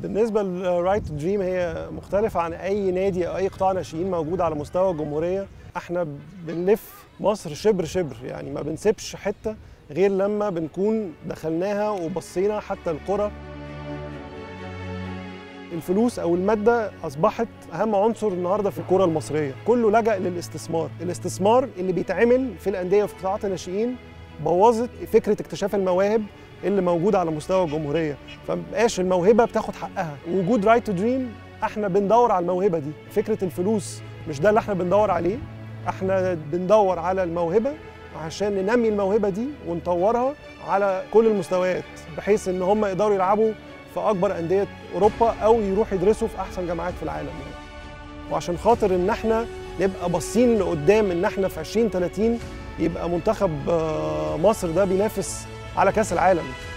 بالنسبه لرايت دريم هي مختلفه عن اي نادي او اي قطاع ناشئين موجود على مستوى الجمهوريه احنا بنلف مصر شبر شبر يعني ما بنسيبش حته غير لما بنكون دخلناها وبصينا حتى القرى الفلوس او الماده اصبحت اهم عنصر النهارده في الكره المصريه كله لجا للاستثمار الاستثمار اللي بيتعمل في الانديه وفي قطاعات الناشئين بوظت فكره اكتشاف المواهب اللي موجوده على مستوى الجمهوريه فمبقاش الموهبه بتاخد حقها وجود رايت تو دريم احنا بندور على الموهبه دي فكره الفلوس مش ده اللي احنا بندور عليه احنا بندور على الموهبه عشان ننمي الموهبه دي ونطورها على كل المستويات بحيث ان هم يقدروا يلعبوا في اكبر انديه اوروبا او يروحوا يدرسوا في احسن جامعات في العالم يعني. وعشان خاطر ان احنا نبقى باصين لقدام ان احنا في 2030 يبقى منتخب مصر ده بينافس على كاس العالم